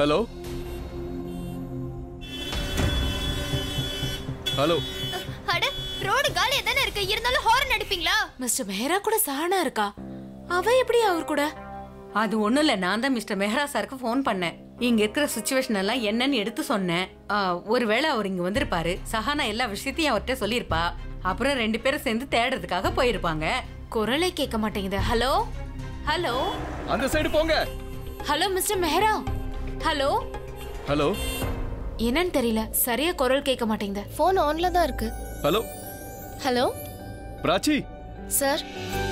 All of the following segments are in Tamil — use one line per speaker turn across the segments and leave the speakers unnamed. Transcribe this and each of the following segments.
ஹலோ ஹலோ
அட ரோடு காலியா தானே இருக்கு இருந்தாலும் ஹாரன் அடிப்பீங்களா
மிஸ்டர் மெஹரா கூட சஹனா இருக்கா அவ எப்படி அவர் கூட
அது ஒண்ணும் இல்ல நான் தான் மிஸ்டர் மெஹரா சாருக்கு ஃபோன் பண்ணேன் இங்க இருக்கிற சுச்சுவேஷன் எல்லாம் என்னன்னு எடுத்து சொன்னேன் ஆ, ஒருவேளை அவர் இங்க வந்திருப்பாரு சஹானா எல்லா விஷயத்தையும் அவர்கிட்ட சொல்லியிருப்பா அப்புறம் ரெண்டு பேரும் சேர்ந்து தேடுறதுக்காக போயிருப்பாங்க
குரலே கேட்க மாட்டேங்குது ஹலோ ஹலோ
அந்த சைடு போங்க
hello mister Mehra hello
hello
என்னன்னு தெரியல சரியா குரல் கேட்க மாட்டேங்குது
ஃபோன் ஆன்ல தான் இருக்கு
hello
hello
Prachi
sir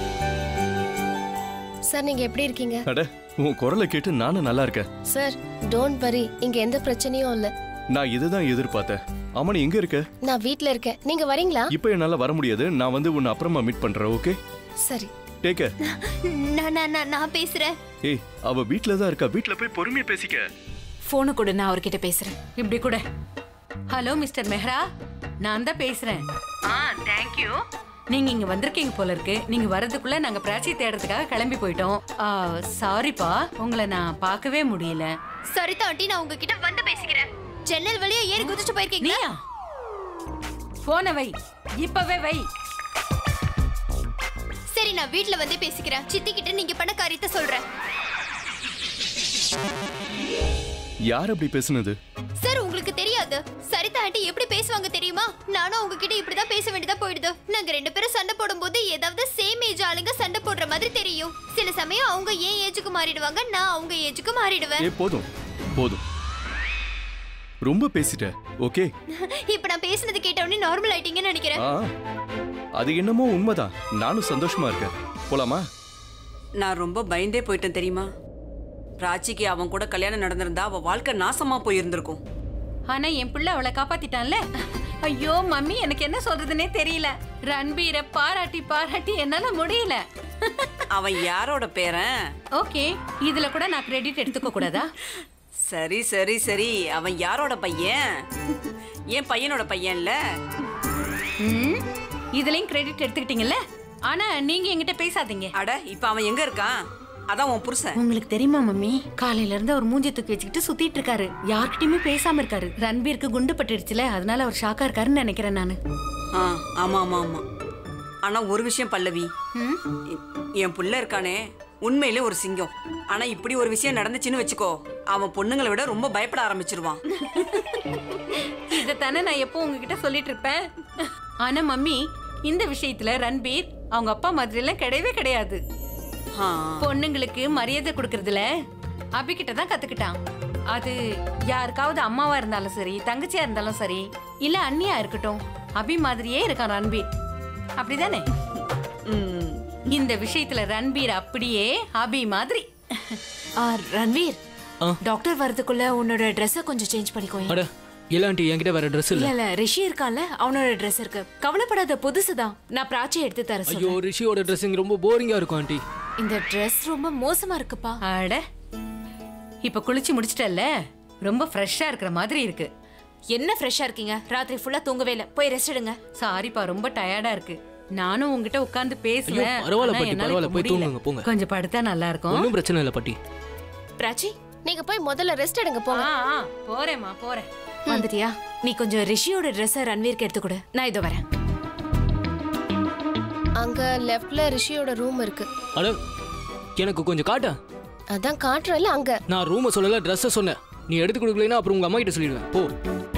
sir நீங்க எப்படி இருக்கீங்க
அட உன் குரலை கேட்டு நானும் நல்லா இருக்கேன்
சார் டோன்ட் வரி இங்க எந்த பிரச்சனையும் இல்ல
நான் இதுதான் எதிர்பார்த்தேன் ஆமா நீ எங்க இருக்க
நான் வீட்ல இருக்கேன் நீங்க வரீங்களா
இப்போ என்னால வர முடியாது நான் வந்து உன்னை அப்புறமா மீட் பண்றேன் ஓகே
சரி
டேக்க
நான் நான் நான் நான் பேசுறேன்
ஏய் அவ வீட்ல தான் இருக்கா வீட்ல போய் பொறுமையா பேசிக்க
போனு கூட நான் அவர்கிட்ட பேசுறேன்
இப்படி கூட ஹலோ மிஸ்டர் மெஹ்ரா நான் தான் பேசுறேன் ஆ தேங்க்யூ நீங்க இங்க வந்திருக்கீங்க போல இருக்கு நீங்க வர்றதுக்குள்ள நாங்க பிராச்சி தேடுறதுக்காக கிளம்பி போயிட்டோம் சாரிப்பா உங்களை நான் பார்க்கவே முடியல
சரிதா ஆண்டி நான் உங்ககிட்ட வந்து பேசிக்கிறேன் ஜன்னல் வழியா ஏறி குதிச்சு போயிருக்கீங்களா
நீயா போன வை இப்பவே வை
சரி நான் வீட்ல வந்து பேசிக்கிறேன் சித்தி கிட்ட நீங்க பண்ண காரியத்தை சொல்றேன்
யார் அப்படி பேசுனது
சார் உங்களுக்கு தெரியாது சரிதா ஆண்டி எப்படி பேசுவாங்க தெரியுமா நானும் உங்ககிட்ட இப்படிதான் பேச வேண்டியதா போயிடுது நாங்க ரெண்டு பேரும் சண்டை போடும்போது ஏதாவது சேம் ஏஜ் ஆளுங்க சண்டை போடுற மாதிரி தெரியும் சில சமயம் அவங்க ஏன் ஏஜுக்கு மாறிடுவாங்க நான் அவங்க ஏஜுக்கு மாறிடுவேன்
ஏ போதும் போதும் ரொம்ப பேசிட்ட ஓகே
இப்ப நான் பேசுனது கேட்ட உடனே நார்மல் ஆயிட்டீங்கன்னு நினைக்கிறேன்
ஆ அது என்னமோ உண்மைதான் நானும் சந்தோஷமா இருக்கேன் போலாமா
நான் ரொம்ப பயந்தே போயிட்டேன் தெரியுமா ராச்சிக்கு அவன் கூட கல்யாணம் நடந்திருந்தா அவ வாழ்க்கை நாசமா போயிருந்திருக்கும்
ஆனா என் பிள்ளை அவளை காப்பாத்திட்டான்ல ஐயோ மம்மி எனக்கு என்ன சொல்றதுனே தெரியல ரன்பீரை பாராட்டி பாராட்டி என்னால முடியல
அவன் யாரோட பேரன்
ஓகே இதுல கூட நான் கிரெடிட் எடுத்துக்க கூடாதா
சரி சரி சரி அவன் யாரோட பையன் என் பையனோட பையன்ல
ம், இதுலயும் கிரெடிட் எடுத்துக்கிட்டீங்கல்ல ஆனா நீங்க என்கிட்ட பேசாதீங்க
அட இப்ப அவன் எங்க இருக்கான் அதான் உன் புருஷன்
உங்களுக்கு தெரியுமா மம்மி காலையில இருந்து அவர் மூஞ்சி தூக்கி வச்சுக்கிட்டு சுத்திட்டு இருக்காரு யார்கிட்டயுமே பேசாம இருக்காரு ரன்பீருக்கு குண்டு பட்டுடுச்சுல அதனால அவர் ஷாக்கா இருக்காருன்னு நினைக்கிறேன் நானு
ஆ ஆமா ஆமா ஆமா ஆனா ஒரு விஷயம் பல்லவி எ- என் புள்ள இருக்கானே உண்மையிலே ஒரு சிங்கம் ஆனா இப்படி ஒரு விஷயம் நடந்துச்சுன்னு வச்சுக்கோ அவன் பொண்ணுங்களை விட ரொம்ப பயப்பட ஆரம்பிச்சிருவான்
இதைத்தானே நான் எப்போ உங்ககிட்ட சொல்லிட்டு இருப்பேன் ஆனா மம்மி இந்த விஷயத்துல ரன்பீர் அவங்க அப்பா மாதிரி எல்லாம் கிடையவே கிடையாது
ஆ,
பொண்ணுங்களுக்கு மரியாதை கொடுக்கறதுல அபிகிட்ட தான் கத்துக்கிட்டான் அது யாருக்காவது அம்மாவா இருந்தாலும் சரி தங்கச்சியா இருந்தாலும் சரி இல்ல அண்ணியா இருக்கட்டும் அபி மாதிரியே இருக்கான் ரன்பீர் அப்படிதானே
ம்.
இந்த விஷயத்துல ரன்பீர் அப்படியே அபி மாதிரி
ஆ, ரன்வீர்
ஆ.
டாக்டர் வரதுக்குள்ள உன்னோட ட்ரெஸ்ஸை கொஞ்சம் சேஞ்ச் பண்ணிக்கோ
அட இல்ல ஆண்டி என்கிட்ட வேற ட்ரெஸ் இல்ல
இல்ல இல்ல ரிஷி இருக்கான்ல அவனோட ட்ரெஸ் இருக்கு கவலைப்படாத புதுசுதான் நான் பிராச்சி எடுத்து தர
ஐயோ
சொல்றேன்
ரிஷியோட ட்ரெஸ்ஸிங் ரொம்ப போரிங்கா இருக்கும் ஆண்டி
இந்த ட்ரெஸ் ரொம்ப மோசமா இருக்குப்பா
அட இப்ப குளிச்சு முடிச்சிட்டல்ல ரொம்ப ஃப்ரெஷ்ஷா இருக்கிற மாதிரி இருக்கு
என்ன ஃப்ரெஷ்ஷா இருக்கீங்க ராத்திரி ஃபுல்லா தூங்கவே இல்ல போய் ரெஸ்ட் எடுங்க
சாரிப்பா ரொம்ப டயர்டா இருக்கு நானும் உங்ககிட்ட உட்கார்ந்து பேசுவேன்
ஐயோ, பரவாயில்ல
ஆனா
பாட்டி,
என்னால
பரவாயில்ல,
இப்ப
போய்
முடியல.
தூங்குங்க, போங்க.
கொஞ்சம் படுத்தா நல்லா இருக்கும்
ஒன்றும் பிரச்சனை இல்லை பாட்டி
பிராச்சி
நீங்க போய் முதல்ல ரெஸ்ட் எடுங்க போங்க
ஆ, ஆ, போறேம்மா போறேன்
வந்துட்டியா நீ கொஞ்சம் ரிஷியோட ட்ரெஸ்ஸை ரன்வீருக்கு எடுத்து கொடு நான் இதோ வரேன்
அங்க லெஃப்ட்ல ரிஷியோட ரூம் இருக்கு
அட எனக்கு கொஞ்சம் காட்ட
அதான் காட்டுறல அங்க
நான் ரூமை சொல்லல ட்ரெஸ்ஸை சொன்னேன் நீ எடுத்து கொடுக்கலைன்னா அப்புறம் உங்க அம்மா கிட்ட சொல்லிடுவேன் போ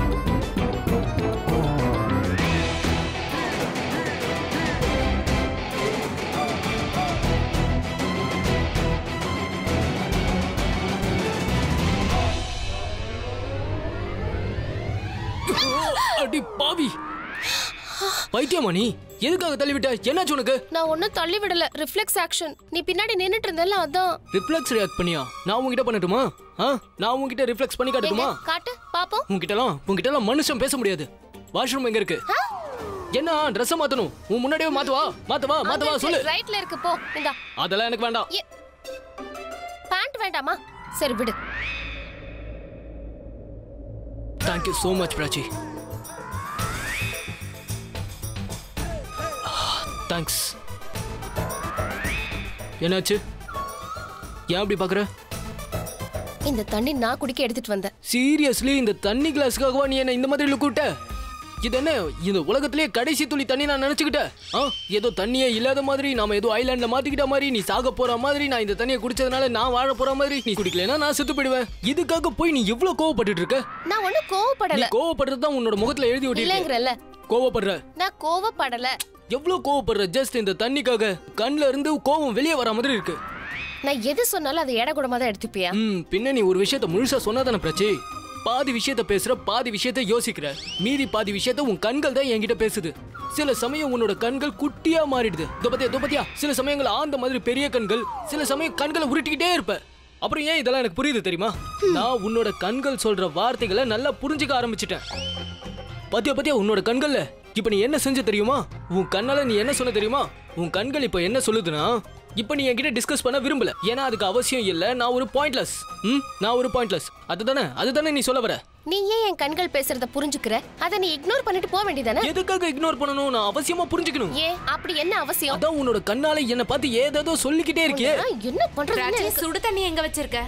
அடி பாவி பைத்தியமா நீ எதுக்காக தள்ளிவிட்ட என்னாச்சு உனக்கு
நான் ஒன்னும் தள்ளி விடல ரிஃப்ளெக்ஸ் ஆக்ஷன் நீ பின்னாடி நின்னுட்டு இருந்தல அதான்
ரிஃப்ளெக்ஸ் ரியாக்ட் பண்ணியா நான் உங்ககிட்ட பண்ணட்டுமா ஆ நான் உங்ககிட்ட ரிஃப்ளெக்ஸ் பண்ணி
எங்க
காட்டட்டுமா
காட்டு பாப்போம்
உங்ககிட்டலாம் உங்ககிட்டலாம் மனுஷன் பேச முடியாது வாஷ்ரூம் எங்க இருக்கு என்ன ட்ரெஸ் மாத்தணும் உன் முன்னாடியே மாத்துவா மாத்தவா மாத்தவா சொல்லு
ரைட்ல இருக்கு போ இந்தா
அதெல்லாம் எனக்கு வேண்டாம்
ஏ பேண்ட் வேண்டாமா சரி விடு
thank you so much Prachi thanks என்னாச்சு ஏன் அப்படி பார்க்குற
இந்த தண்ணி நான் குடிக்க எடுத்துட்டு வந்தேன்
சீரியஸ்லி இந்த தண்ணி கிளாஸ்க்காகவா நீ என்ன இந்த மாதிரி லுக்கு விட்ட இது என்ன இந்த உலகத்திலேயே கடைசி துளி தண்ணி நான் நினைச்சுக்கிட்டேன் ஆ ஏதோ தண்ணியே இல்லாத மாதிரி நாம ஏதோ ஐலாண்ட்ல மாத்திக்கிட்ட மாதிரி நீ சாக போற மாதிரி நான் இந்த தண்ணியை குடிச்சதுனால நான் வாழ போற மாதிரி நீ குடிக்கலனா நான் செத்து போயிடுவேன் இதுக்காக போய் நீ இவ்ளோ கோவப்பட்டுட்டு இருக்க
நான் ஒண்ணும்
நீ
கோவப்படல
கோவப்படுறது தான் உன்னோட முகத்துல எழுதி ஒட்டி
இல்லங்கறல்ல
கோவப்படுற
நான் கோவப்படல
எவ்வளவு கோவப்படுற ஜஸ்ட் இந்த தண்ணிக்காக கண்ணுல இருந்து கோவம் வெளியே வர மாதிரி இருக்கு
நான் எது சொன்னாலும் அதை எடை கூடமா தான் எடுத்துப்பியா
ம் பின்ன நீ ஒரு விஷயத்த முழுசா சொன்னாதானே பிரச்சி பாதி விஷயத்த பேசுற பாதி விஷயத்த யோசிக்கிற மீதி பாதி விஷயத்த உன் கண்கள் தான் என்கிட்ட பேசுது சில சமயம் உன்னோட கண்கள் குட்டியா மாறிடுது துபத்தியா துபத்தியா சில சமயங்கள் ஆந்த மாதிரி பெரிய கண்கள் சில சமயம் கண்களை உருட்டிக்கிட்டே இருப்ப அப்புறம் ஏன் இதெல்லாம் எனக்கு புரியுது தெரியுமா நான் உன்னோட கண்கள் சொல்ற வார்த்தைகளை நல்லா புரிஞ்சுக்க ஆரம்பிச்சிட்டேன் பாத்தியா பாத்தியா உன்னோட கண்கள்ல இப்ப நீ என்ன செஞ்ச தெரியுமா உன் கண்ணால நீ என்ன சொன்ன தெரியுமா உன் கண்கள் இப்ப என்ன சொல்லுதுன்னா இப்ப நீ என்கிட்ட டிஸ்கஸ் பண்ண விரும்பல ஏன்னா அதுக்கு அவசியம் இல்ல நான் ஒரு பாயிண்ட்லெஸ் ம் நான் ஒரு பாயிண்ட்லெஸ் அதுதானே அதுதானே நீ சொல்ல வர
நீ ஏன் என் கண்கள் பேசுறத புரிஞ்சுக்கிற அதை நீ இக்னோர் பண்ணிட்டு போக வேண்டியதானே
எதுக்காக இக்னோர் பண்ணணும் நான் அவசியமா புரிஞ்சுக்கணும்
ஏன் அப்படி என்ன அவசியம்
அதான் உன்னோட கண்ணால என்ன பார்த்து ஏதேதோ சொல்லிக்கிட்டே இருக்கியே
நான் என்ன பண்றதுன்னு
பிராச்சி
எனக்கு-
சுடு தண்ணி எங்க வச்சிருக்க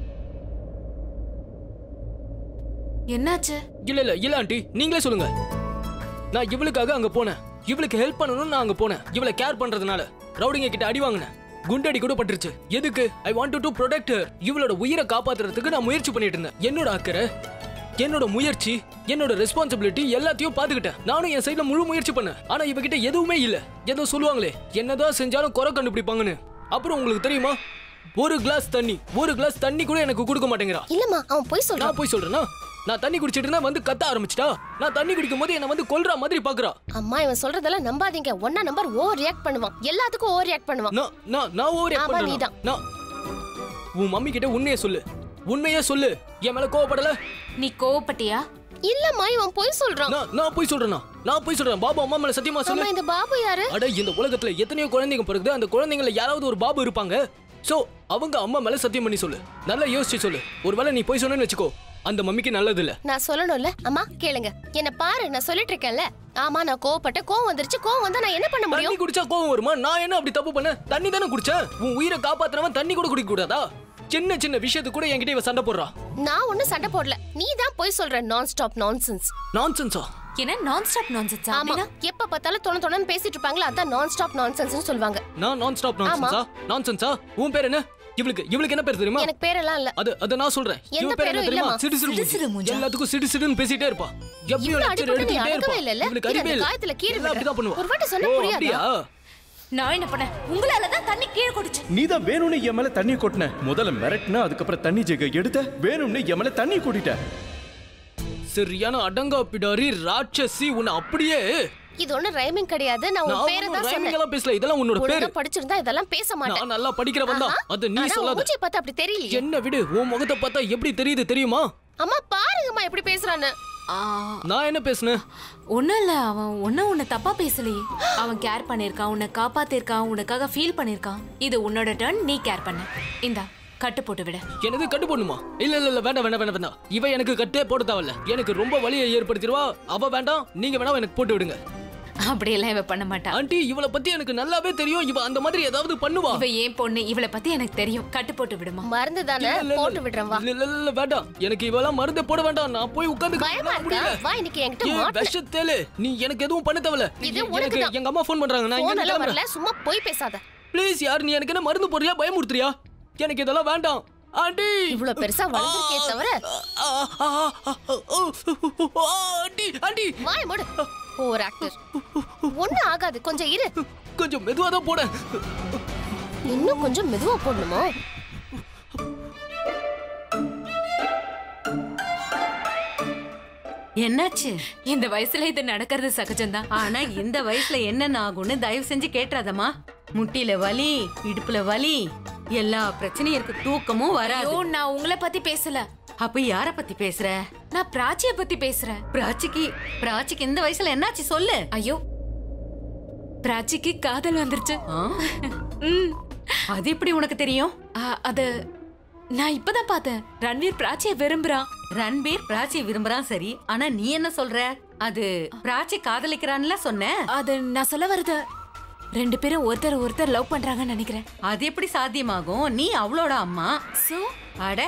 என்னாச்சு
இல்ல இல்ல இல்ல ஆண்டி நீங்களே சொல்லுங்க நான் இவளுக்காக அங்க போனேன் இவளுக்கு ஹெல்ப் பண்ணணும்னு நான் அங்க போனேன் இவளை கேர் பண்றதுனால ரவுடிங்க கிட்ட அடி வாங்கினேன் குண்டடி கூட பட்டுருச்சு எதுக்கு ஐ வாண்ட் டு ப்ரொடெக்ட் இவளோட உயிரை காப்பாத்துறதுக்கு நான் முயற்சி பண்ணிட்டு இருந்தேன் என்னோட அக்கறை என்னோட முயற்சி என்னோட ரெஸ்பான்சிபிலிட்டி எல்லாத்தையும் பாத்துக்கிட்டேன் நானும் என் சைடுல முழு முயற்சி பண்ணேன் ஆனா இவகிட்ட எதுவுமே இல்ல ஏதோ சொல்லுவாங்களே என்னதான் செஞ்சாலும் குறை கண்டுபிடிப்பாங்கன்னு அப்புறம் உங்களுக்கு தெரியுமா ஒரு கிளாஸ் தண்ணி ஒரு கிளாஸ் தண்ணி கூட எனக்கு கொடுக்க மாட்டேங்கிறா
இல்லம்மா அவன் போய் சொல்றான்
நான் போய் சொல்றேனா நான் தண்ணி குடிச்சிட்டு இருந்தா வந்து கத்த ஆரம்பிச்சிட்டா நான் தண்ணி குடிக்கும் போது என்ன வந்து கொல்ற மாதிரி பாக்குறா
அம்மா இவன் சொல்றதெல்லாம் நம்பாதீங்க ஒன்னா நம்பர் ஓவர் ரியாக்ட் பண்ணுவான் எல்லாத்துக்கும் ஓவர் ரியாக்ட் பண்ணுவான்
நான் நான் நான் ஓவர்
ஆமா,
பண்றேன்
நீதான்.
நான் உன் மம்மி கிட்ட உண்மையை சொல்லு உண்மையே சொல்லு என் மேல கோவப்படல
நீ கோவப்பட்டியா
இல்லம்மா இவன் போய் சொல்றான்
நான் நான் போய் சொல்றேனா நான் போய் சொல்றேன் பாபா அம்மா மேல சத்தியமா
அம்மா
சொல்லு
இந்த பாபு யாரு
அட இந்த உலகத்துல எத்தனையோ குழந்தைங்க பிறகுது அந்த குழந்தைங்கள யாராவது ஒரு பாபு இருப்பாங்க சோ அவங்க அம்மா மேல சத்தியம் பண்ணி சொல்லு நல்லா யோசிச்சு சொல்லு ஒருவேளை நீ போய் சொன்னேன்னு வச்சுக்கோ அந்த மம்மிக்கு நல்லது இல்ல
நான் சொல்லணும்ல அம்மா கேளுங்க என்ன பாரு நான் சொல்லிட்டு இருக்கேன்ல ஆமா நான் கோவப்பட்டேன் கோவம் வந்துருச்சு கோவம் வந்தா நான் என்ன பண்ண
தண்ணி
முடியும்
குடிச்சா கோவம் வருமா நான் என்ன அப்படி தப்பு பண்ணேன் தண்ணி தானே குடிச்சேன் உன் உயிரை காப்பாத்துறவன் தண்ணி கூட குடிக்க கூடாதா சின்ன சின்ன விஷயத்துக்கு கூட என்கிட்ட இவ சண்டை போடுறா
நான் ஒண்ணும் சண்டை போடல நீ தான் போய் சொல்ற நான் ஸ்டாப் நான்சென்ஸ்
நான்சென்ஸா
என்ன நான் ஸ்டாப் நான்சென்ஸ்
ஆமா
அப்படின்னா
எப்ப பார்த்தாலும் தொண தொணன்னு பேசிட்டு இருப்பாங்களா அதான் நான் ஸ்டாப் நான்சென்ஸ்னு சொல்லுவாங்க
நான் நான் ஸ்டாப் நான்சென்ஸா நான்சென்ஸா உன் பேர் என்ன இவளுக்கு இவளுக்கு என்ன பேர் தெரியுமா
எனக்கு பேரெல்லாம் இல்ல
அது அத நான் சொல்றேன்
எந்த
இவ பேர் என்ன
பேரும்
தெரியுமா
இல்லம்மா.
சிடு சிடு
சிடு சிடு
மூஞ்சி
மூஞ்சா.
எல்லாத்துக்கும் சிடு சிடுன்னு பேசிட்டே இருப்பா எப்பயும்
இவ்வளவு
லெக்சர்
அடிபட்டு நீ
எடுத்துக்கிட்டே இருப்பா
அடக்கவே இல்லல்ல?
இவளுக்கு
இல்ல,
அறிவே
அந்த
இல்ல
காயத்துல கீறி
எல்லாம் அப்படிதான் பண்ணுவா
ஒரு வாட்டி சொன்னா
ஓ,
புரியாதா?
அப்படியா
நான் என்ன பண்ணேன் உங்களால தான் தண்ணி கீழே குடிச்சு
நீ தான் வேணும்னு என் மேல தண்ணி கொட்டின முதல்ல மிரட்டின அதுக்கப்புறம் தண்ணி ஜெக எடுத்த வேணும்னு என் மேல தண்ணி கொட்டிட்ட
சரியான அடங்கா பிடாரி ராட்சசி உன்னை அப்படியே
இது ஒண்ணு ரைமிங் கிடையாது நான் உன்
நான்
பேரை
ஒன்னும்
தான்
rhyming
சொன்னேன்
எல்லாம் பேசல இதெல்லாம் உன்னோட பேரு
ஒழுங்கா படிச்சிருந்தா இதெல்லாம் பேச மாட்டேன்
நான் நல்லா படிக்கிறவன் தான்
ஆஹா.
அது நீ
ஆனா
சொல்லாத
மூஞ்சியை பார்த்தா அப்படி தெரியலையே
என்ன விடு உன் முகத்தை பார்த்தா எப்படி தெரியுது தெரியுமா
அம்மா பாருங்கம்மா எப்படி பேசுறான்னு
நான் என்ன பேசுனேன்
ஒண்ணும் இல்ல அவன் ஒன்னும் உன்னை தப்பா பேசலையே அவன் கேர் பண்ணிருக்கான் உன்னை காப்பாத்திருக்கான் உனக்காக ஃபீல் பண்ணிருக்கான் இது உன்னோட டர்ன் நீ கேர் பண்ண இந்தா கட்டு போட்டு விட
எனக்கு கட்டு போடணுமா இல்ல இல்ல இல்ல வேண்டாம் வேண்டாம் வேண்டாம் வேண்டாம் இவ எனக்கு கட்டே போட தேவையில்ல எனக்கு ரொம்ப வலியை ஏற்படுத்திடுவா அவ வேண்டாம் நீங்க வேணா எனக்கு போட்டு விடுங்க
அப்படியெல்லாம் இவ பண்ண மாட்டா
ஆண்டி இவளை பத்தி எனக்கு நல்லாவே தெரியும் இவ அந்த மாதிரி ஏதாவது பண்ணுவா
இவ ஏன் பொண்ணு இவளை பத்தி எனக்கு தெரியும் கட்டு போட்டு விடுமா
மருந்து தானே
இல்ல, இல்ல, இல்ல.
போட்டு விடுறேன் வா
இல்ல இல்ல இல்ல வேண்டாம் எனக்கு இவெல்லாம் மருந்தே போட வேண்டாம் நான் போய் உட்கார்ந்து
பயமா இருக்கா வா இன்னைக்கு என்கிட்ட
ஏன்
மாட்டல
விஷத்தேலு நீ எனக்கு எதுவும் பண்ண தேவையில்ல
இது
எனக்கு
உனக்கு தான்.
எங்க அம்மா ஃபோன் பண்றாங்க நான்
போன்
இங்க
எல்லாம்
கிளம்புறேன்
வரல சும்மா போய் பேசாத
ப்ளீஸ் யார் நீ எனக்கு என்ன மருந்து போடுறியா பயமுறுத்துறியா எனக்கு இதெல்லாம் வேண்டாம் ஆண்டி
இவ்வளவு பெருசா வளர்ந்துருக்கே தவிர
ஆ, ஆ, ஆ, ஆ, ஆண்டி ஆண்டி
வாய மூடு ஓவர் ஆக்டர் ஒண்ணும் ஆகாது கொஞ்சம் இரு
கொஞ்சம் மெதுவா தான் போட
இன்னும் கொஞ்சம் மெதுவா போடணுமா
என்னாச்சு
இந்த வயசுல இது நடக்கிறது சகஜம்தான்
ஆனா இந்த வயசுல என்னென்ன ஆகும்னு தயவு செஞ்சு கேட்டுறாதம்மா முட்டில வலி இடுப்புல வலி எல்லா பிரச்சனையும் இருக்கு தூக்கமும் வராது
ஐயோ நான் உங்களை பத்தி பேசல
அப்ப யார பத்தி பேசுற
நான் பிராச்சிய பத்தி பேசுறேன்
பிராச்சிக்கு பிராச்சிக்கு இந்த வயசுல என்னாச்சு சொல்லு
ஐயோ பிராச்சிக்கு காதல் வந்துருச்சு
ஆ?
ம்.
அது எப்படி உனக்கு தெரியும்
ஆ, அது நான் இப்பதான் பார்த்தேன் ரன்வீர் பிராச்சிய விரும்புறான்
ரன்பீர் பிராச்சியை விரும்புறான் சரி ஆனா நீ என்ன சொல்ற அது பிராச்சி காதலிக்கிறான்ல சொன்ன
அது நான் சொல்ல வருது ரெண்டு பேரும் ஒருத்தர் ஒருத்தர் லவ் பண்றாங்கன்னு நினைக்கிறேன்
அது எப்படி சாத்தியமாகும் நீ அவளோட அம்மா
சோ
அட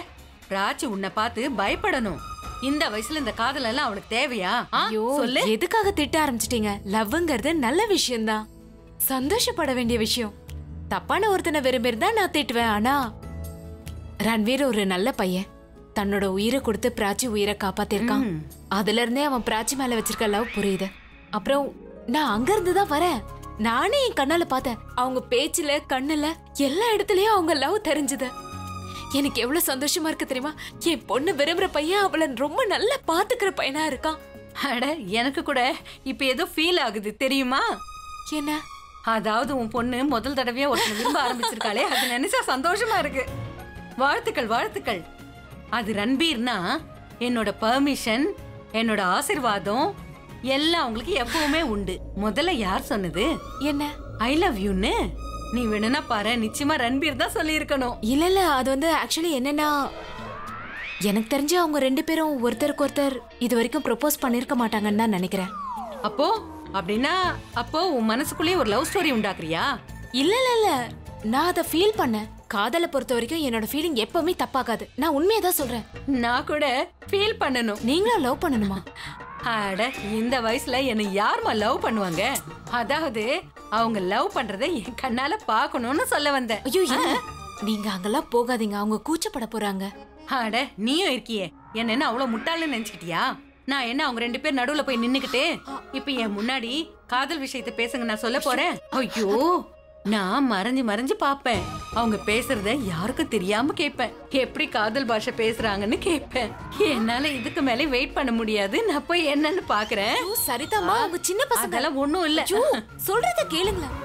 பிராச்சி உன்னை பார்த்து பயப்படணும் இந்த வயசுல இந்த காதல் எல்லாம் அவனுக்கு தேவையா ஆ?
ஐயோ
சொல்லு
எதுக்காக திட்ட ஆரம்பிச்சிட்டீங்க லவ்ங்கிறது நல்ல விஷயம்தான் சந்தோஷப்பட வேண்டிய விஷயம் தப்பான ஒருத்தனை விரும்பியிருந்தா நான் திட்டுவேன் ஆனா ரன்வீர் ஒரு நல்ல பையன் தன்னோட உயிரை கொடுத்து பிராச்சி உயிரை காப்பாத்திருக்கான் அதுல இருந்தே அவன் பிராச்சி மேல வச்சிருக்க லவ் புரியுது அப்புறம் நான் அங்க இருந்து தான் வரேன் நானே என் கண்ணால பார்த்தேன் அவங்க பேச்சுல கண்ணுல எல்லா இடத்துலயும் அவங்க லவ் தெரிஞ்சது எனக்கு எவ்வளவு சந்தோஷமா இருக்கு தெரியுமா என் பொண்ணு விரும்புற பையன் அவளை ரொம்ப நல்லா பாத்துக்கிற பையனா இருக்கான்
அட எனக்கு கூட இப்ப ஏதோ ஃபீல் ஆகுது தெரியுமா
என்ன
அதாவது உன் பொண்ணு முதல் தடவையா ஒருத்தனை விரும்ப ஆரம்பிச்சிருக்காளே அது நினைச்சா சந்தோஷமா இருக்கு வாழ்த்துக்கள் வாழ்த்துக்கள் அது ரன்பீர்னா என்னோட பெர்மிஷன் என்னோட ஆசிர்வாதம் எல்லாம் உங்களுக்கு எப்பவுமே உண்டு முதல்ல யார் சொன்னது
என்ன
ஐ லவ் யூன்னு நீ வேணும்னா பாரு நிச்சயமா ரன்பீர் தான் சொல்லியிருக்கணும்
இல்ல இல்ல அது வந்து ஆக்சுவலி என்னன்னா எனக்கு தெரிஞ்சு அவங்க ரெண்டு பேரும் ஒருத்தருக்கு ஒருத்தர் இது வரைக்கும் ப்ரொபோஸ் பண்ணிருக்க மாட்டாங்கன்னு தான் நினைக்கிறேன்
அப்போ அப்படின்னா அப்போ உன் மனசுக்குள்ளேயே ஒரு லவ் ஸ்டோரி உண்டாக்குறியா
இல்ல இல்ல இல்ல நான் அதை ஃபீல் பண்ணேன் காதலை பொறுத்த வரைக்கும் என்னோட ஃபீலிங் எப்பவுமே தப்பாகாது நான் உண்மையை தான் சொல்றேன்
நான் கூட ஃபீல் பண்ணணும்
நீங்களும் லவ் பண்ணணுமா
அட இந்த வயசுல என்னை யாரும்மா லவ் பண்ணுவாங்க அதாவது அவங்க லவ் பண்றதை என் கண்ணால பார்க்கணும்னு சொல்ல வந்தேன்
ஐயோ இல்ல நீங்க அங்கெல்லாம் போகாதீங்க அவங்க கூச்சப்பட போறாங்க
அட நீயும் இருக்கியே என்ன என்ன அவ்வளவு முட்டாள்னு நினைச்சுக்கிட்டியா நான் என்ன அவங்க ரெண்டு பேர் நடுவுல போய் நின்னுக்கிட்டு இப்ப என் முன்னாடி காதல் விஷயத்தை பேசுங்க நான் சொல்ல போறேன் ஐயோ நான் மறைஞ்சு மறைஞ்சு பாப்பேன் அவங்க பேசுறத யாருக்கும் தெரியாம கேட்பேன் எப்படி காதல் பாஷை பேசுறாங்கன்னு கேட்பேன் என்னால இதுக்கு மேல வெயிட் பண்ண முடியாது நான் போய் என்னன்னு பாக்குறேன்
ஐயோ, சரிதாம்மா அவங்க சின்ன பசங்க
அதெல்லாம் ஒண்ணும் இல்ல
ஐயோ, சொல்றத கேளுங்களேன்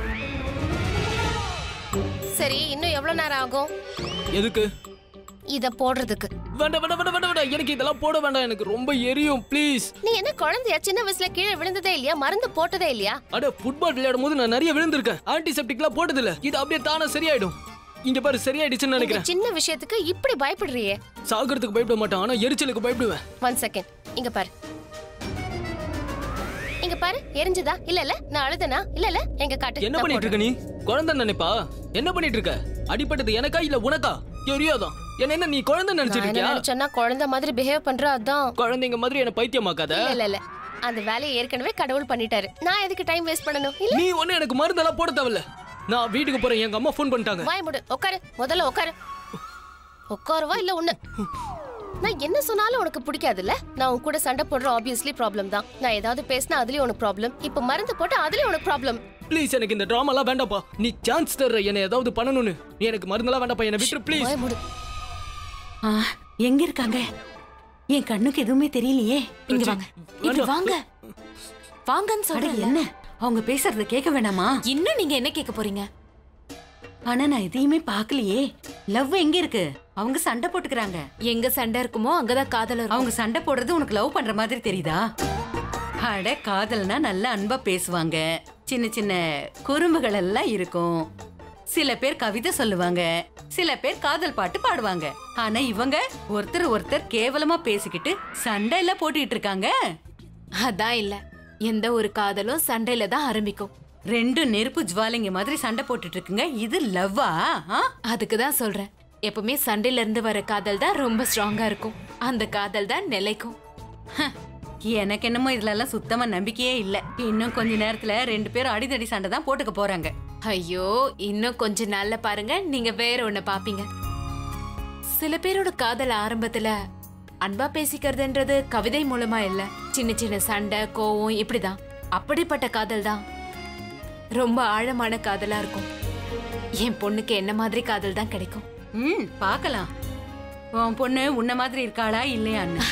சரி இன்னும் எவ்வளவு நேரம் ஆகும்
எதுக்கு
இத போடுறதுக்கு
வேண்டாம் வேண்டாம் வேண்டாம் வேண்டாம் வேண்டாம் எனக்கு இதெல்லாம் போட வேண்டாம் எனக்கு ரொம்ப எரியும் ப்ளீஸ்
நீ என்ன குழந்தையா சின்ன வயசுல கீழே விழுந்ததே இல்லையா மருந்து போட்டதே இல்லையா
அட ஃபுட்பால் விளையாடும் போது நான் நிறைய விழுந்திருக்கேன் ஆன்டிசெப்டிக்லாம் போட்டது இல்ல இது அப்படியே தானா சரியாயிடும் இங்க பாரு சரியாயிடுச்சுன்னு
இந்த
நினைக்கிறேன்
சின்ன விஷயத்துக்கு இப்படி பயப்படுறியே
சாகிறதுக்கு பயப்பட மாட்டேன் ஆனா எரிச்சலுக்கு பயப்படுவேன்
ஒன் செகண்ட் இங்க பாரு இங்க பாரு எரிஞ்சுதா இல்ல இல்ல நான் அழுதனா இல்ல இல்ல எங்க காட்டு
என்ன
நான்
பண்ணிட்டு இருக்க நீ குழந்தை நினைப்பா என்ன பண்ணிட்டு இருக்க அடிபட்டது எனக்கா இல்ல உனக்கா எரியாதான் என்ன என்ன நீ குழந்தை
நான்
நினைச்சிட்டு
என்ன
இருக்கியா
நினைச்சேன்னா குழந்தை மாதிரி பிஹேவ் பண்ற அதான்
குழந்தைங்க மாதிரி என்ன பைத்தியமாக்காத
இல்ல இல்ல இல்ல அந்த வேலையை ஏற்கனவே கடவுள் பண்ணிட்டாரு நான் எதுக்கு டைம் வேஸ்ட் பண்ணணும் இல்ல
நீ ஒண்ணு எனக்கு மருந்தெல்லாம் போட தேவையில்ல நான் வீட்டுக்கு போறேன் எங்க அம்மா ஃபோன் பண்ணிட்டாங்க
வாய் முடு உட்காரு முதல்ல உட்காரு உட்காருவா இல்ல உன்ன நான் என்ன சொன்னாலும் உனக்கு பிடிக்காதுல்ல நான் உன் கூட சண்டை போடுற ஆப்வியஸ்லி ப்ராப்ளம் தான் நான் ஏதாவது பேசினா அதுலயும் உனக்கு ப்ராப்ளம் இப்ப மருந்து போட்டு அதுலயும் உனக்கு ப்ராப்ளம்
ப்ளீஸ் எனக்கு இந்த டிராமாலாம் வேண்டாம்ப்பா நீ சான்ஸ் தர்ற என்ன ஏதாவது பண்ணணும்னு நீ எனக்கு மருந்தெல்லாம் வேண்டாம்ப்பா என்ன விட்டுரு ப்ளீஸ்
வாய் முடு
ஆ, எங்க இருக்காங்க என் கண்ணுக்கு எதுவுமே தெரியலையே
இங்க வாங்க இப்படி வாங்க வாங்கன்னு
அட
சொல்றேன்
என்ன அவங்க பேசுறத கேட்க வேணாமா
இன்னும் நீங்க என்ன கேட்க போறீங்க
ஆனா நான் எதையுமே பார்க்கலையே லவ் எங்க இருக்கு அவங்க சண்டை போட்டுக்கிறாங்க
எங்க சண்டை இருக்குமோ அங்கதான் காதல் இருக்கும்
அவங்க சண்டை போடுறது உனக்கு லவ் பண்ற மாதிரி தெரியுதா அட காதல்னா நல்ல அன்பா பேசுவாங்க சின்ன சின்ன குறும்புகள் எல்லாம் இருக்கும் சில பேர் கவிதை சொல்லுவாங்க சில பேர் காதல் பாட்டு பாடுவாங்க ஆனா இவங்க ஒருத்தர் ஒருத்தர் கேவலமா பேசிக்கிட்டு சண்டை எல்லாம் போட்டுக்கிட்டு இருக்காங்க
அதான் இல்ல எந்த ஒரு காதலும் சண்டையில தான் ஆரம்பிக்கும்
ரெண்டு நெருப்பு ஜுவாலைங்க மாதிரி சண்டை போட்டுட்டு இருக்குங்க இது லவ்வா
அதுக்கு தான் சொல்றேன் எப்பவுமே சண்டையில இருந்து வர காதல் தான் ரொம்ப ஸ்ட்ராங்கா இருக்கும் அந்த காதல் தான் நிலைக்கும்
எனக்கு என்னமோ இதுல எல்லாம் சுத்தமா நம்பிக்கையே இல்ல இன்னும் கொஞ்ச நேரத்துல ரெண்டு பேரும் அடிதடி சண்டை தான் போட்டுக்க போறாங்க
ஐயோ இன்னும் கொஞ்ச நாள்ல பாருங்க நீங்க வேற ஒண்ணு பாப்பீங்க சில பேரோட காதல் ஆரம்பத்துல அன்பா பேசிக்கிறதுன்றது கவிதை மூலமா இல்ல சின்ன சின்ன சண்டை கோவம் இப்படிதான் அப்படிப்பட்ட காதல் தான் ரொம்ப ஆழமான காதலா இருக்கும் என் பொண்ணுக்கு என்ன மாதிரி காதல் தான் கிடைக்கும்
ம் பார்க்கலாம் உன் பொண்ணு உன்ன மாதிரி இருக்காளா இல்லையான்னு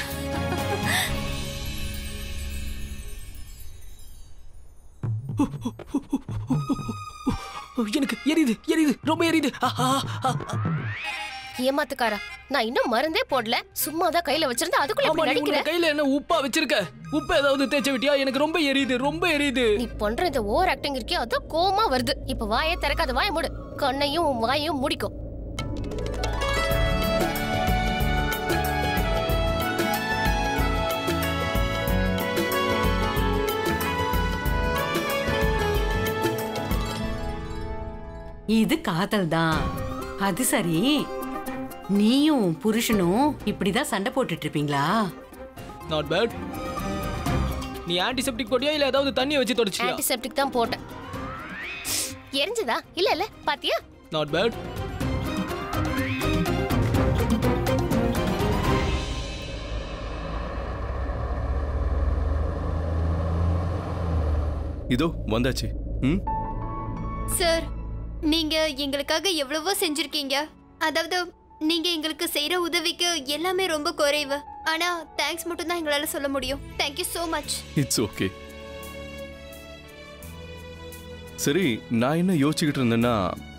எனக்கு எரியுது எரியுது ரொம்ப எரியுது ஆஹா, ஆ, ஆ.
ஏமாத்துக்காரா நான் இன்னும் மருந்தே போடல சும்மா தான் கையில வச்சிருந்தா அதுக்குள்ள
ஆமா
இப்படி
நீ உன்னோட
நடிக்கிற
கையில என்ன உப்பா வச்சிருக்க உப்பு ஏதாவது தேய்ச்சி விட்டியா எனக்கு ரொம்ப எரியுது ரொம்ப எரியுது
நீ பண்ற இந்த ஓவர் ஆக்டிங் இருக்கே அதான் கோமா வருது இப்ப வாயே திறக்காத வாயை மூடு கண்ணையும் உன் வாயையும் மூடிக்கோ
இது காதல் தான் அது சரி நீயும் உன் புருஷனும் இப்படிதான் சண்டை போட்டுட்டு இருப்பீங்களா
நாட் பேட் நீ ஆன்டிசெப்டிக் போட்டியா இல்ல ஏதாவது தண்ணியை வச்சு தொடச்சியா
ஆன்டிசெப்டிக் தான் போட்டேன் எரிஞ்சுதா இல்ல இல்ல பாத்தியா
நாட் பேட்
இதோ வந்தாச்சு ம்
சார் நீங்க எங்களுக்காக எவ்வளவோ செஞ்சிருக்கீங்க அதாவது நீங்க எங்களுக்கு செய்யற உதவிக்கு எல்லாமே ரொம்ப குறைவு ஆனா தேங்க்ஸ் மட்டும் தான் எங்களால சொல்ல முடியும் thank you so much
it's okay சரி நான் என்ன யோசிச்சுக்கிட்டு இருந்தேன்னா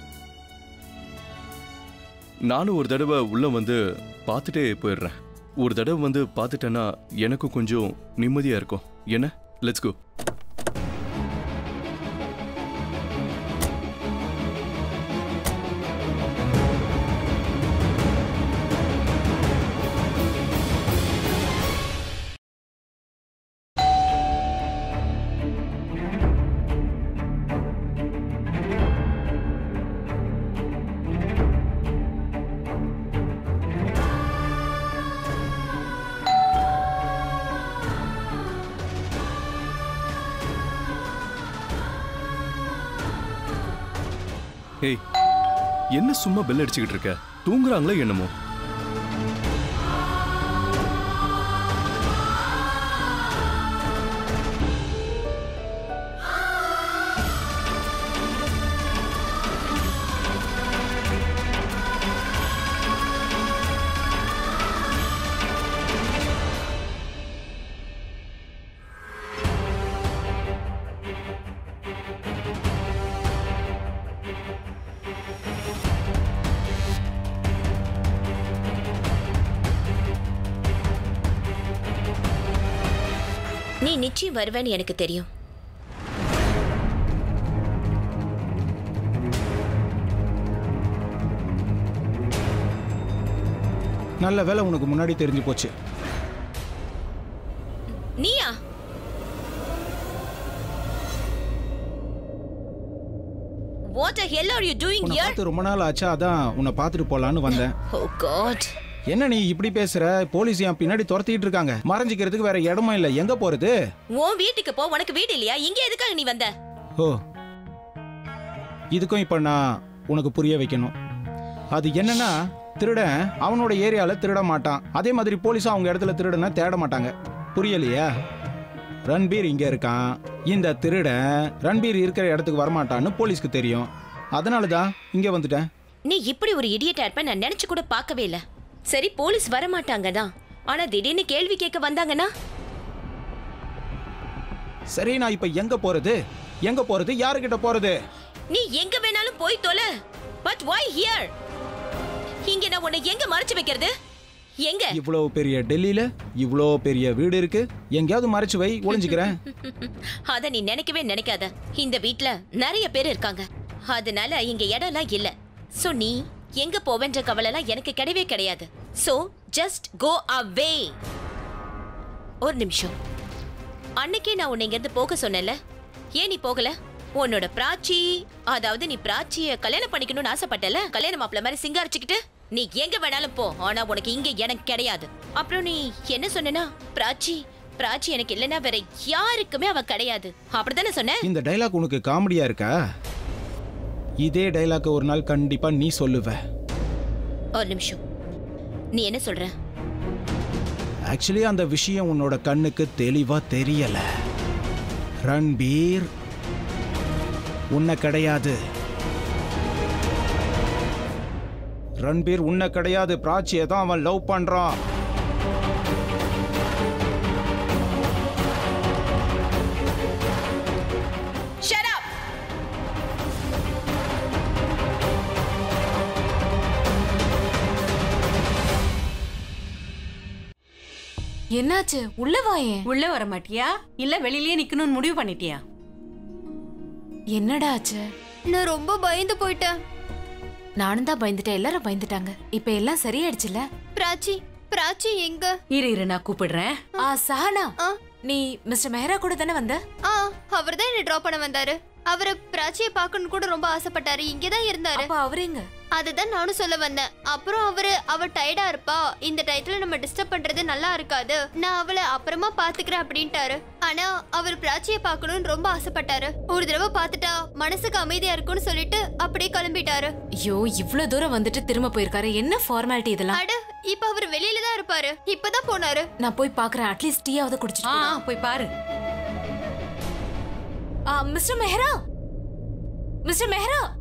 நானும் ஒரு தடவை உள்ள வந்து பார்த்துட்டே போயிடுறேன் ஒரு தடவை வந்து பார்த்துட்டேன்னா எனக்கும் கொஞ்சம் நிம்மதியா இருக்கும் என்ன லெட்ஸ் கோ ஏய் என்ன சும்மா பெல் அடிச்சுக்கிட்டு இருக்க தூங்குறாங்களா என்னமோ
நீ நிச்சயம் வருவேன்னு எனக்கு தெரியும்
நல்ல வேலை உனக்கு முன்னாடி தெரிஞ்சு போச்சு
நீயா what hell are you doing
உன்னை
ஹியர்
பார்த்து ரொம்ப நாள் ஆச்சா அதான் உன்னை பார்த்துட்டு போலான்னு வந்தேன்
ஓ காட்
என்ன நீ இப்படி பேசுற போலீஸ் என் பின்னாடி துரத்திட்டு இருக்காங்க மறைஞ்சிக்கிறதுக்கு வேற இடமும் இல்லை எங்க போறது
உன் வீட்டுக்கு போ உனக்கு வீடு இல்லையா இங்க எதுக்காக நீ வந்த
ஓ இதுக்கும் இப்ப நான் உனக்கு புரிய வைக்கணும் அது என்னன்னா திருடன் அவனோட ஏரியால திருட மாட்டான் அதே மாதிரி போலீஸும் அவங்க இடத்துல திருடனா தேட மாட்டாங்க புரியலையா ரன்பீர் இங்க இருக்கான் இந்த திருடன் ரன்பீர் இருக்கிற இடத்துக்கு வரமாட்டான்னு போலீஸ்க்கு தெரியும் அதனால தான் இங்க வந்துட்டேன்
நீ இப்படி ஒரு இடியட்டா இருப்ப நான் நினைச்சு கூட பார்க்கவே இல்ல சரி போலீஸ் வர மாட்டாங்க தான் ஆனா திடீர்னு கேள்வி கேட்க வந்தாங்கன்னா
சரி நான் இப்ப எங்க போறது எங்க போறது யாருக்கிட்ட போறது
நீ எங்க வேணாலும் போய் தொலை பட் why ஹியர் இங்க நான் உன்னை எங்க மறைச்சு வைக்கிறது எங்க
இவ்வளோ பெரிய டெல்லியில இவ்வளோ பெரிய வீடு இருக்கு எங்கேயாவது மறைச்சு வை ஒளிஞ்சுக்கிறேன்
அத நீ நினைக்கவே நினைக்காத இந்த வீட்ல நிறைய பேர் இருக்காங்க அதனால இங்க இடம்லாம் இல்ல சோ நீ எங்க போவேன்ற கவலைலாம் எனக்கு கிடையவே கிடையாது சோ ஜஸ்ட் கோ அவே ஒரு நிமிஷம் அன்னைக்கே நான் உன்னை இங்கிருந்து போக சொன்னேன்ல ஏன் நீ போகல உன்னோட பிராச்சி அதாவது நீ பிராச்சிய கல்யாணம் பண்ணிக்கணும்னு ஆசைப்பட்டல கல்யாண மாப்பிள்ள மாதிரி சிங்காரிச்சுக்கிட்டு நீ எங்க வேணாலும் போ ஆனா உனக்கு இங்க இடம் கிடையாது அப்புறம் நீ என்ன சொன்னனா பிராச்சி பிராச்சி எனக்கு இல்லைன்னா வேற யாருக்குமே அவ கிடையாது அப்படித்தானே சொன்ன
இந்த டைலாக் உனக்கு காமெடியா இருக்கா இதே டைலாக் ஒரு நாள் கண்டிப்பா நீ சொல்லுவ
ஒரு நிமிஷம் நீ என்ன சொல்ற
ஆக்சுவலி அந்த விஷயம் உன்னோட கண்ணுக்கு தெளிவா தெரியல ரன்பீர் உன்னை கிடையாது ரன்பீர் உன்னை கிடையாது பிராச்சியை தான் அவன் லவ் பண்றான்
Shut up!
என்னாச்சு உள்ள வாயேன்
உள்ள வர மாட்டியா இல்ல வெளியிலயே நிக்கணும்னு முடிவு பண்ணிட்டியா
என்னடா ஆச்சு
நான் ரொம்ப பயந்து போயிட்டேன்
நானும் தான் பயந்துட்டேன் எல்லாரும் பயந்துட்டாங்க இப்ப எல்லாம் சரியாயிடுச்சுல
பிராச்சி பிராச்சி எங்க
இரு இரு நான் கூப்பிடுறேன்
ஆ சஹனா
ஆ
நீ மிஸ்டர் மெஹரா கூட தானே வந்த
ஆ அவர் தான் என்ன டிராப் பண்ண வந்தாரு அவரு பிராச்சியை பார்க்கணும்னு கூட ரொம்ப ஆசைப்பட்டாரு இங்கதான் இருந்தாரு
அப்ப அவரேங்க
அதுதான் நானும் சொல்ல வந்தேன் அப்புறம் அவரு அவ டயர்டா இருப்பா இந்த டயத்துல நம்ம டிஸ்டர்ப் பண்றது நல்லா இருக்காது நான் அவளை அப்புறமா பாத்துக்கிறேன் அப்படின்ட்டாரு ஆனா அவர் பிராச்சியை பார்க்கணும்னு ரொம்ப ஆசைப்பட்டாரு ஒரு தடவை பார்த்துட்டா மனசுக்கு அமைதியா இருக்கும்னு சொல்லிட்டு அப்படியே கிளம்பிட்டாரு
ஐயோ இவ்ளோ தூரம் வந்துட்டு திரும்ப போயிருக்காரு என்ன ஃபார்மாலிட்டி இதெல்லாம்
அட இப்ப அவர் வெளியில தான் இருப்பாரு இப்பதான் போனாரு
நான் போய் பாக்குறேன் அட்லீஸ்ட் டீயாவது
ஆ
குடிச்சிட்டு
ஆ,
போலாம்.
போய் பாரு
ஆ, மிஸ்டர் மெஹரா மிஸ்டர் மெஹரா